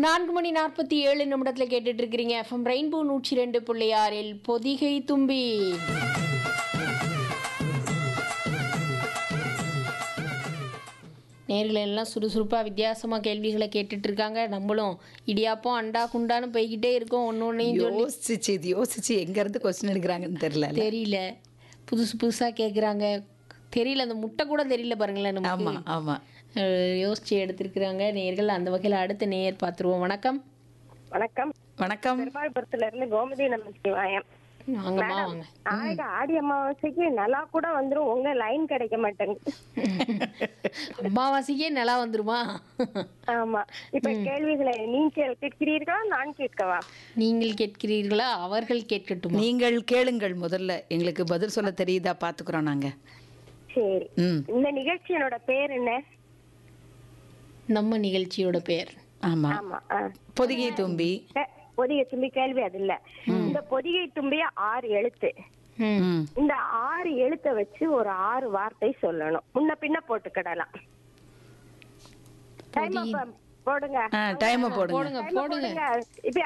நான்கு மணி நாற்பத்தி ஏழு நிமிடத்தில் கேட்டுட்டு இருக்கிறீங்க எஃப்எம் ரெயின்போ நூற்றி ரெண்டு புள்ளி ஆறில் பொதிகை தும்பி நேர்கள் எல்லாம் சுறுசுறுப்பாக வித்தியாசமாக கேள்விகளை கேட்டுட்டு இருக்காங்க நம்மளும் இடியாப்பம் அண்டா குண்டான்னு போய்கிட்டே இருக்கோம் ஒன்று ஒன்றையும் சொல்லி யோசிச்சு இது யோசிச்சு எங்க இருந்து கொஸ்டின் எடுக்கிறாங்கன்னு தெரியல தெரியல புதுசு புதுசாக கேட்குறாங்க தெரியல அந்த முட்டை கூட தெரியல பாருங்களேன் ஆமா நமக்கு ஆமா அஹ் யோசிச்சு எடுத்திருக்கிறாங்க நேர்கள் அந்த வகையில் அடுத்த நேயர் பார்த்துருவோம் வணக்கம் வணக்கம் வணக்கம் பெருமாள்புரத்துல இருந்து கோமதி நமச்சிவாயம் வாங்கம்மா வாங்க நாளைக்கு ஆடி அமாவாசைக்கு நல்லா கூட வந்துரும் உங்க லைன் கிடைக்க மாட்டேங்குது அமாவாசைக்கே நிலா வந்துருமா ஆமா இப்ப கேள்விகளை நீங்க கேட்கிறீர்களா நான் கேட்கவா நீங்கள் கேட்கிறீர்களா அவர்கள் கேட்கட்டுமா நீங்கள் கேளுங்கள் முதல்ல எங்களுக்கு பதில் சொல்ல தெரியுதா பாத்துக்கிறோம் நாங்க சரி ம் இந்த நிகழ்ச்சியோட பேர் என்ன நம்ம நிகழ்ச்சியோட பேர் ஆமா ஆமா ஆ. பொதிகை தும்பி அஹ், பொதிகை தும்பி கேள்வி அது இல்ல இந்த பொதிகை தும்பிய ஆறு எழுத்து ம். ம் இந்த ஆறு எழுத்தை வச்சு ஒரு ஆறு வார்த்தை சொல்லணும் முன்ன பின்ன போட்டுக்கிடலாம் Time up, போடுங்க ஆ டைமை போடுங்க போடுங்க Time up போடுங்க போடுங்க இப்ப